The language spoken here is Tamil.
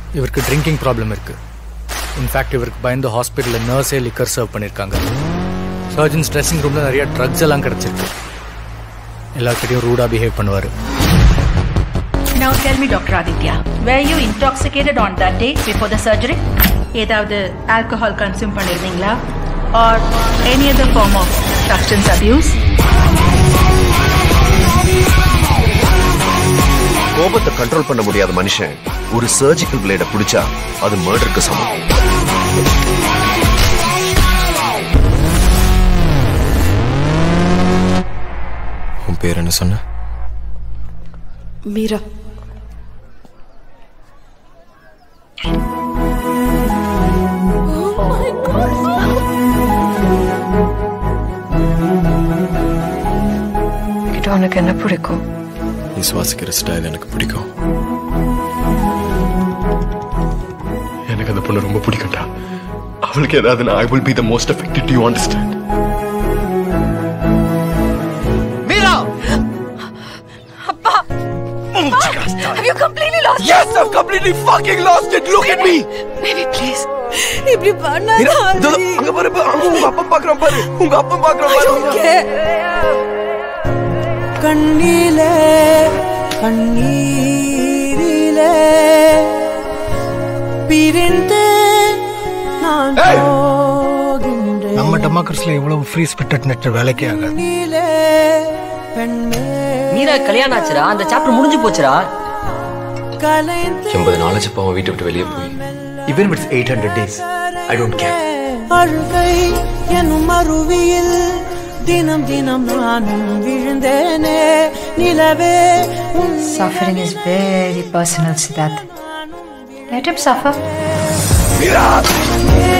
இவருக்கு ட்ரிங்கிங் ப்ராப்ளம் இருக்கு இன்ஃபேக்ட் இவருக்கு பயந்து ஹாஸ்பிட்டலில் நர்ஸே லிக்கர் சர்வ் பண்ணியிருக்காங்க சர்ஜன்ஸ் ட்ரெஸ்ஸிங் ரூமில் நிறைய ட்ரக்ஸ் எல்லாம் கிடச்சிருக்கு எல்லார்கிட்டையும் ரூடாக பிஹேவ் பண்ணுவார் Now tell me, Dr. Aditya, were you intoxicated on that day before the surgery? ஏதாவது alcohol consume பண்ணிருந்தீங்களா or any other form of substance abuse? கோபத்தை கண்ட்ரோல் பண்ண முடியாத மனுஷன் ஒரு சர்ஜிக்கல் பிளேட பிடிச்சா அது மர்டருக்கு சமம் உன் பேர் என்ன சொன்ன மீரா கிட்ட உனக்கு என்ன பிடிக்கும் நீ சுவாசிக்கிற ஸ்டைல் எனக்கு பிடிக்கும் எனக்கு அந்த பொண்ணு ரொம்ப பிடிக்கும்டா அவளுக்கு ஏதாவது I will be the most affected you understand Meera Have you completely lost Yes, I've completely fucking lost it. Look at me. Baby, please. இப்படி மீரா, இதோ, இதோ, அங்க பாரு பாரு, அங்க உங்க அப்பா பாக்குறான் பாரு உங்க அப்பா பாக்குறான் பாரு மீரா. கண்ணிலே கண்ணீரிலே பிரிந்து நான் போகின்றேன் நம்ம டெமோக்ரஸில் இவ்வளவு ஃப்ரீ ஸ்பிரிட்டட் நெட் வேலைக்கே ஆகாது கண்ணிலே பெண்மே மீரா கல்யாணம் ஆச்சுடா அந்த சாப்டர் முடிஞ்சு போச்சுடா கலைந்து எண்பது நாலேஜ் இப்போ அவன் வீட்டை விட்டு வெளியே போய் even it's eight hundred days I don't care அழுகை எனும் அருவியில் தினம் தினம் நானும் விழுந்தேனே நிலவே உன் Suffering is very personal, Siddharth. Let him suffer. Meera